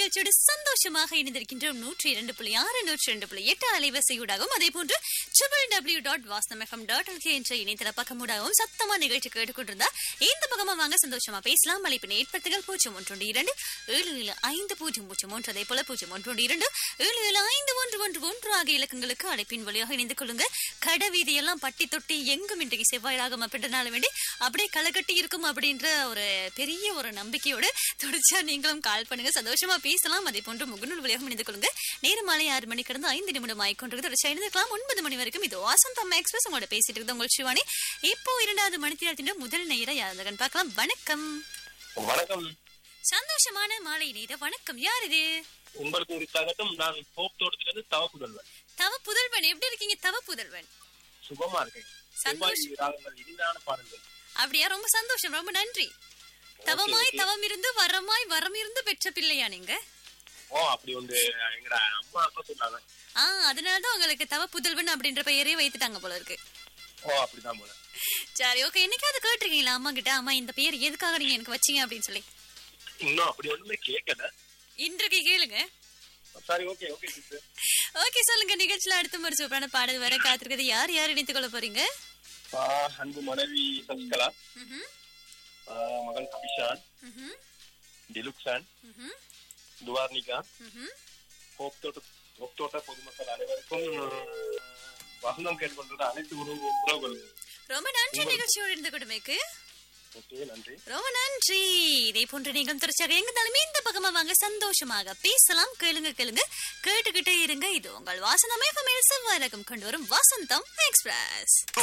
நிகழ்ச்சியோடு சந்தோஷமாக இணைந்திருக்கின்றோம் நூற்றி இரண்டு புள்ளி ஆறு நூற்றி இரண்டு புள்ளி எட்டு அலைவரிசையூடாகவும் அதே போன்று ட்ரிபிள் டபிள்யூ டாட் வாஸ்தமெஃபம் டாட் எல்கே என்ற இணையதள பக்கமூடாகவும் சத்தமா நிகழ்ச்சி கேட்டுக்கொண்டிருந்தா இந்த பக்கமா வாங்க சந்தோஷமா பேசலாம் அழைப்பினை ஏற்படுத்துகள் பூஜ்ஜியம் ஒன்று இரண்டு ஏழு ஏழு ஐந்து பூஜ்ஜியம் பூஜ்ஜியம் ஒன்று அதே போல பூஜ்ஜியம் ஒன்று இரண்டு ஏழு ஏழு ஐந்து ஒன்று ஒன்று ஒன்று ஆகிய இலக்கங்களுக்கு அழைப்பின் வழியாக இணைந்து கொள்ளுங்க கடை வீதியெல்லாம் பட்டி தொட்டி எங்கும் இன்றைக்கு செவ்வாய் ராகம் அப்படின்றனால வேண்டி அப்படியே களகட்டி இருக்கும் அப்படின்ற ஒரு பெரிய ஒரு நம்பிக்கையோடு தொடர்ச்சியா நீங்களும் கால் பண்ணுங்க சந்தோஷமா பேசலாம் அதே போன்று முகநூல் வழியாக இணைந்து கொள்ளுங்க நேரம் மாலை ஆறு மணி கடந்து ஐந்து நிமிடம் ஆயிக்கொண்டிருக்கு தொடர்ச்சியா இணைந்துக்கலாம் ஒன்பது மணி வரைக்கும் இது வாசந்தம் எக்ஸ்பிரஸ் உங்களோட பேசிட்டு இருக்குது உங்கள் சிவானி இப்போ இரண்டாவது மணித்தியாரத்தின் முதல் நேரம் யாருந்தகன் பார்க்கலாம் வணக்கம் வணக்கம் சந்தோஷமான மாலை நேர வணக்கம் யார் இது உங்களுக்கு உரித்தாகட்டும் நான் ஹோப் தோட்டத்திலிருந்து தவ புதல்வன் தவ புதல்வன் எப்படி இருக்கீங்க தவ புதல்வன் சுகமா இருக்கேன் சந்தோஷம். செவ்வாய் ராகங்கள் இனிதான பாடல்கள் அப்படியா ரொம்ப சந்தோஷம் ரொம்ப நன்றி தவமாய் okay. தவம் இருந்து வரமாய் வரம் இருந்து பெற்ற பிள்ளையா நீங்க ஓ அப்படி வந்து எங்கட அம்மா அப்பா சொன்னாங்க ஆ அதனாலதான் உங்களுக்கு தவ புதல்வன் அப்படின்ற பெயரே வைத்துட்டாங்க போல இருக்கு ஓ அப்படிதான் போல சரி ஓகே என்னைக்காவது கேட்டிருக்கீங்களா அம்மா கிட்ட அம்மா இந்த பேர் எதுக்காக நீங்க எனக்கு வச்சீங்க அப்படின்னு சொல்லி இன்னும் அப்படி ஒண்ணுமே கேட்கல இன்றைக்கு கேளுங்க சரி ஓகே ஓகே சிஸ்டர் ஓகே சொல்லுங்க நிகழ்ச்சியில அடுத்த ஒரு சூப்பரான பாடல் வர காத்திருக்கிறது யார் யார் இணைத்துக் கொள்ள போறீங்க அன்பு மனைவி சசிகலா ம்ஹும், ஆ, மகன் கபிஷான் ம்ஹும், டிலுக்ஸான் ம்ஹும், துவார்னிகா ம்ஹும். ஹோப் தோட்ட ஹோப் தோட்ட பொதுமக்கள் அனைவருக்கும் வசந்தம் கேட்டுக்கொண்டிருந்த அனைத்து உறவு உறவுகளுக்கும் ரொம்ப நன்றி நிகழ்ச்சியோடு இருந்த கொடுமைக்கு ஓகே நன்றி ரொம்ப நன்றி இதே போன்ற நீங்களும் தொடர்ச்சியாக எங்க இருந்தாலுமே இந்த பக்கமா வாங்க சந்தோஷமாக பேசலாம் கேளுங்க கேளுங்க கேட்டுக்கிட்டே இருங்க இது உங்கள் வாசந்தமே செவ்வாய் ரகம் கொண்டு வரும் வசந்தம் எக்ஸ்பிரஸ்